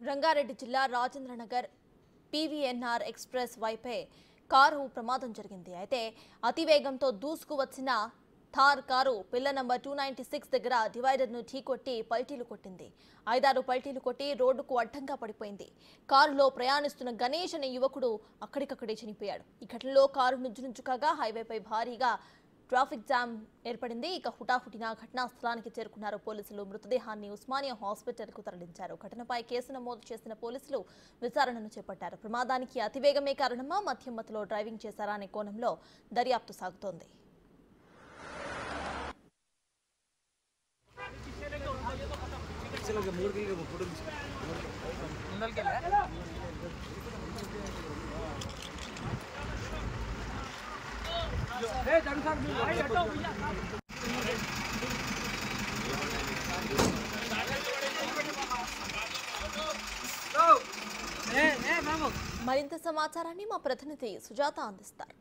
రంగారెడ్డి జిల్లా Rajendranagar PVNR express వైపే car ప్రమాదం జరిగింది అయితే అతివేగంతో దూసుకు వచ్చిన Thar car pillar number two ninety six దగ్గర డివైడర్ను ఢీకొట్టి పల్టీలు కొట్టింది ఐదారు పల్టీలు కొట్టి రోడ్డుకు అడ్డంగా పడిపోయింది కారులో ప్రయాణిస్తున్న గణేష్ అనే యువకుడు అక్కడికక్కడే చనిపోయాడు ఈ ఘటనలో కారు నుంచు కాగా హైవేపై భారీగా ట్రాఫిక్ జామ్ ఏర్పడింది ఇక హుటాహుటిన ఘటనా స్థలానికి చేరుకున్నారు పోలీసులు మృతదేహాన్ని ఉస్మానియా హాస్పిటల్కు తరలించారు ఘటనపై కేసు నమోదు చేసిన పోలీసులు విచారణను చేపట్టారు ప్రమాదానికి అతివేగమే కారణమా మద్యం మత్తులో డ్రైవింగ్ చేశారా అనే కోణంలో దర్యాప్తు సాగుతోంది మరింత సమాచారాన్ని మా ప్రతినిధి సుజాత అందిస్తారు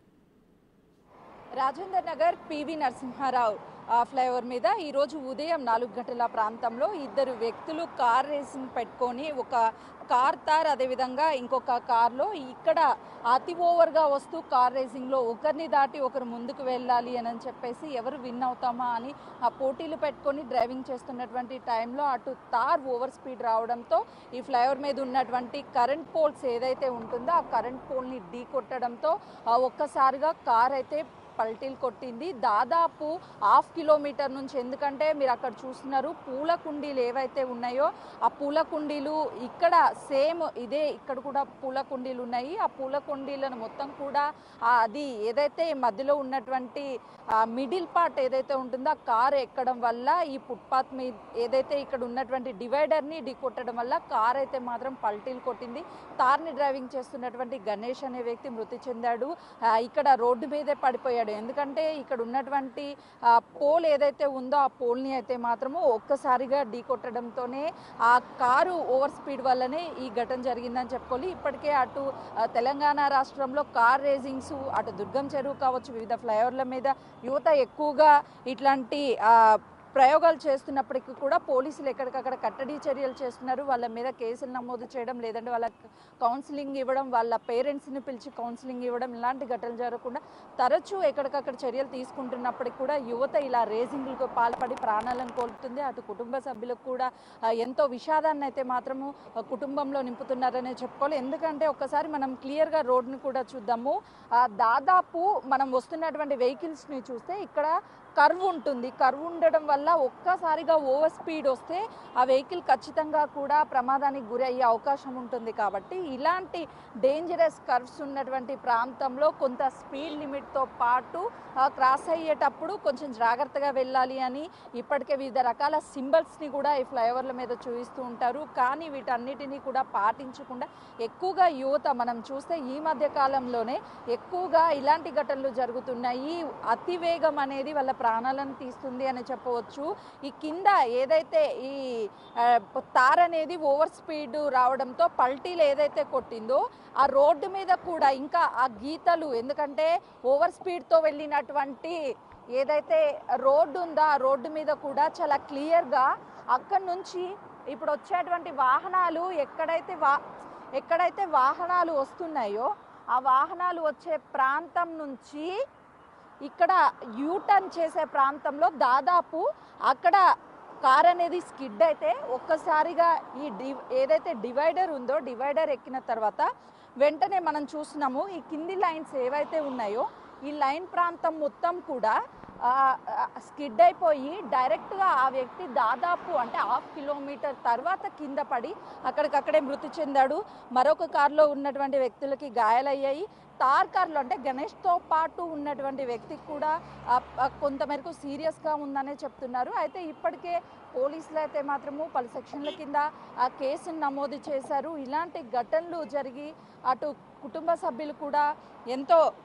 రాజేందర్ నగర్ పివి నరసింహారావు ఆ, ఫ్లైఓవర్ మీద ఈరోజు ఉదయం నాలుగు గంటల ప్రాంతంలో ఇద్దరు వ్యక్తులు కార్ రేసింగ్ పెట్టుకొని ఒక కార్ తార్ అదేవిధంగా ఇంకొక కార్లో ఇక్కడ అతి ఓవర్గా వస్తూ కార్ రేసింగ్లో ఒకరిని దాటి ఒకరు ముందుకు వెళ్ళాలి అని చెప్పేసి ఎవరు విన్ అవుతామా అని ఆ పోటీలు పెట్టుకొని డ్రైవింగ్ చేస్తున్నటువంటి టైంలో అటు తార్ ఓవర్ స్పీడ్ రావడంతో ఈ ఫ్లైఓవర్ మీద ఉన్నటువంటి కరెంట్ పోల్స్ ఏదైతే ఉంటుందో ఆ కరెంట్ పోల్ని ఢీ కొట్టడంతో ఆ ఒక్కసారిగా కార్ అయితే పల్టీలు కొట్టింది దాదాపు హాఫ్ కిలోమీటర్ నుంచి ఎందుకంటే మీరు అక్కడ చూస్తున్నారు పూల కుండీలు ఏవైతే ఉన్నాయో ఆ పూల కుండీలు ఇక్కడ సేమ్ ఇదే ఇక్కడ కూడా పూల కుండీలు ఉన్నాయి ఆ పూల కుండీలను మొత్తం కూడా ఆ అది ఏదైతే మధ్యలో ఉన్నటువంటి మిడిల్ పార్ట్ ఏదైతే ఉంటుందో ఆ కార్ ఎక్కడం వల్ల ఈ ఫుట్పాత్ మీద ఏదైతే ఇక్కడ ఉన్నటువంటి డివైడర్ని ఢీ కొట్టడం వల్ల కార్ అయితే మాత్రం పల్టీలు కొట్టింది తార్ని డ్రైవింగ్ చేస్తున్నటువంటి గణేష్ అనే వ్యక్తి మృతి చెందాడు ఆ, ఇక్కడ రోడ్డు మీదే పడిపోయాడు ఎందుకంటే ఇక్కడ ఉన్నటువంటి ఆ, పోల్ ఏదైతే ఉందో ఆ పోల్ని అయితే మాత్రము ఒక్కసారిగా ఢీ కొట్టడంతోనే ఆ కారు ఓవర్ స్పీడ్ వల్లనే ఈ ఘటన జరిగిందని చెప్పుకోవాలి ఇప్పటికే అటు ఆ, తెలంగాణ రాష్ట్రంలో కార్ రేసింగ్స్ అటు దుర్గం చెరువు కావచ్చు వివిధ ఫ్లైఓవర్ల మీద యువత ఎక్కువగా ఇట్లాంటి ఆ, ప్రయోగాలు చేస్తున్నప్పటికీ కూడా పోలీసులు ఎక్కడికక్కడ కట్టడి చర్యలు చేస్తున్నారు వాళ్ళ మీద కేసులు నమోదు చేయడం లేదంటే వాళ్ళ కౌన్సిలింగ్ ఇవ్వడం వాళ్ళ పేరెంట్స్ని పిలిచి కౌన్సిలింగ్ ఇవ్వడం ఇలాంటి ఘటనలు జరగకుండా తరచూ ఎక్కడికక్కడ చర్యలు తీసుకుంటున్నప్పటికీ కూడా యువత ఇలా రేసింగ్లకు పాల్పడి ప్రాణాలను కోల్పుతుంది అటు కుటుంబ సభ్యులకు కూడా ఆ, ఎంతో విషాదాన్ని అయితే మాత్రము ఆ, కుటుంబంలో నింపుతున్నారనే చెప్పుకోవాలి ఎందుకంటే ఒక్కసారి మనం క్లియర్గా రోడ్ని కూడా చూద్దాము ఆ, దాదాపు మనం వస్తున్నటువంటి వెహికల్స్ని చూస్తే ఇక్కడ కర్వ్ ఉంటుంది కర్వ్ ఉండడం వల్ల ఒక్కసారిగా ఓవర్ స్పీడ్ వస్తే ఆ వెహికల్ ఖచ్చితంగా కూడా ప్రమాదానికి గురి అయ్యే అవకాశం ఉంటుంది కాబట్టి ఇలాంటి డేంజరస్ కర్వ్స్ ఉన్నటువంటి ప్రాంతంలో కొంత స్పీడ్ లిమిట్తో పాటు ఆ, క్రాస్ అయ్యేటప్పుడు కొంచెం జాగ్రత్తగా వెళ్ళాలి అని ఇప్పటికే వివిధ రకాల సింబల్స్ని కూడా ఈ ఫ్లైఓవర్ల మీద చూపిస్తూ ఉంటారు కానీ వీటన్నిటినీ కూడా పాటించకుండా ఎక్కువగా యువత మనం చూస్తే ఈ మధ్య కాలంలోనే ఎక్కువగా ఇలాంటి ఘటనలు జరుగుతున్నాయి అతివేగం అనేది వాళ్ళ ప్రాణాలను తీస్తుంది అని చెప్పవచ్చు ఈ కింద ఏదైతే ఈ ఆ, తార్ అనేది ఓవర్ స్పీడ్ రావడంతో పల్టీలు ఏదైతే కొట్టిందో ఆ రోడ్డు మీద కూడా ఇంకా ఆ గీతలు ఎందుకంటే ఓవర్ స్పీడ్తో వెళ్ళినటువంటి ఏదైతే రోడ్డు ఉందో ఆ రోడ్డు మీద కూడా చాలా క్లియర్గా అక్కడి నుంచి ఇప్పుడు వచ్చేటువంటి వాహనాలు ఎక్కడైతే వా ఎక్కడైతే వాహనాలు వస్తున్నాయో ఆ వాహనాలు వచ్చే ప్రాంతం నుంచి ఇక్కడ యూటర్న్ చేసే ప్రాంతంలో దాదాపు అక్కడ కార్ అనేది స్కిడ్ అయితే ఒక్కసారిగా ఈ డి ఏదైతే డివైడర్ ఉందో డివైడర్ ఎక్కిన తర్వాత వెంటనే మనం చూస్తున్నాము ఈ కింది లైన్స్ ఏవైతే ఉన్నాయో ఈ లైన్ ప్రాంతం మొత్తం కూడా స్కిడ్ అయిపోయి డైరెక్ట్గా ఆ వ్యక్తి దాదాపు అంటే హాఫ్ కిలోమీటర్ తర్వాత కింద పడి అక్కడికక్కడే మృతి చెందాడు మరొక కారులో ఉన్నటువంటి వ్యక్తులకి గాయాలయ్యాయి తార్ కార్లో అంటే గణేష్తో పాటు ఉన్నటువంటి వ్యక్తికి కూడా ఆ, ఆ, కొంతమేరకు సీరియస్గా ఉందనే చెప్తున్నారు అయితే ఇప్పటికే పోలీసులు అయితే మాత్రము పలు సెక్షన్ల కింద ఆ కేసును నమోదు చేశారు ఇలాంటి ఘటనలు జరిగి అటు కుటుంబ సభ్యులు కూడా ఎంతో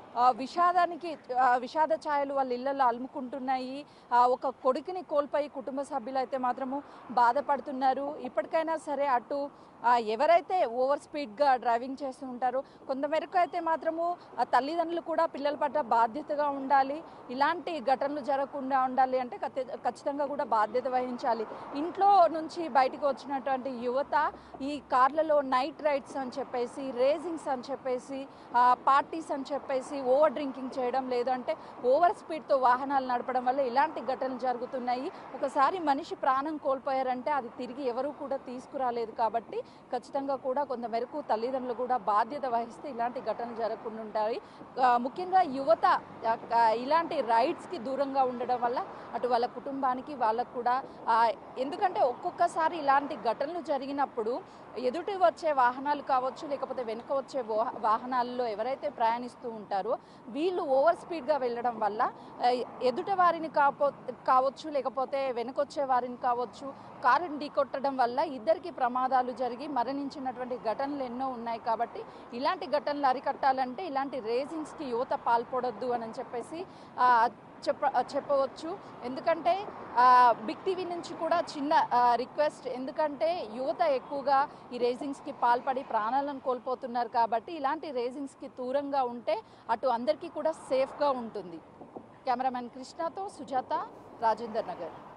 ఆ, విషాదానికి ఆ, విషాద ఛాయలు వాళ్ళ ఇళ్లలో అలుముకుంటున్నాయి ఆ, ఒక కొడుకుని కోల్పోయి కుటుంబ సభ్యులు అయితే మాత్రము బాధపడుతున్నారు ఇప్పటికైనా సరే అటు ఆ, ఎవరైతే ఓవర్ స్పీడ్గా డ్రైవింగ్ చేస్తూ ఉంటారో కొంతమేరకు అయితే మాత్రము ఆ తల్లిదండ్రులు కూడా పిల్లల పట్ల బాధ్యతగా ఉండాలి ఇలాంటి ఘటనలు జరగకుండా ఉండాలి అంటే ఖచ్చి- ఖచ్చితంగా కూడా బాధ్యత వహించాలి ఇంట్లో నుంచి బయటకు వచ్చినటువంటి యువత ఈ కార్లలో నైట్ రైడ్స్ అని చెప్పేసి రేసింగ్స్ అని చెప్పేసి పార్టీస్ అని చెప్పేసి ఓవర్ డ్రింకింగ్ చేయడం లేదంటే ఓవర్ స్పీడ్తో వాహనాలు నడపడం వల్ల ఇలాంటి ఘటనలు జరుగుతున్నాయి ఒకసారి మనిషి ప్రాణం కోల్పోయారంటే అది తిరిగి ఎవరు కూడా తీసుకురాలేదు కాబట్టి ఖచ్చితంగా కూడా కొంతమేరకు తల్లిదండ్రులు కూడా బాధ్యత వహిస్తే ఇలాంటి ఘటనలు జరగకుండా ఉంటాయి ఆ, ముఖ్యంగా యువత ఆ, ఆ, ఇలాంటి రైడ్స్కి దూరంగా ఉండడం వల్ల అటు వాళ్ళ కుటుంబానికి వాళ్ళకు కూడా ఆ, ఎందుకంటే ఒక్కొక్కసారి ఇలాంటి ఘటనలు జరిగినప్పుడు ఎదుటి వచ్చే వాహనాలు కావచ్చు లేకపోతే వెనుక వచ్చే వా- వాహనాల్లో ఎవరైతే ప్రయాణిస్తూ ఉంటారో వీళ్ళు ఓవర్ స్పీడ్గా వెళ్ళడం వల్ల ఆ, ఎదుట వారిని కాపో కావచ్చు లేకపోతే వెనుకొచ్చే వారిని కావచ్చు కారుని ఢీకొట్టడం వల్ల ఇద్దరికి ప్రమాదాలు జరిగి మరణించినటువంటి ఘటనలు ఎన్నో ఉన్నాయి కాబట్టి ఇలాంటి ఘటనలు అరికట్టాలంటే ఇలాంటి రేసింగ్స్కి యువత పాల్పడొద్దు అని చెప్పేసి ఆ, చెప్ప చెప్పవచ్చు ఎందుకంటే ఆ, బిగ్ టీవీ నుంచి కూడా చిన్న ఆ, రిక్వెస్ట్ ఎందుకంటే యువత ఎక్కువగా ఈ రేసింగ్స్కి పాల్పడి ప్రాణాలను కోల్పోతున్నారు కాబట్టి ఇలాంటి రేసింగ్స్కి దూరంగా ఉంటే అటు అందరికీ కూడా సేఫ్గా ఉంటుంది కెమెరామెన్ కృష్ణతో సుజాత రాజేందర్ నగర్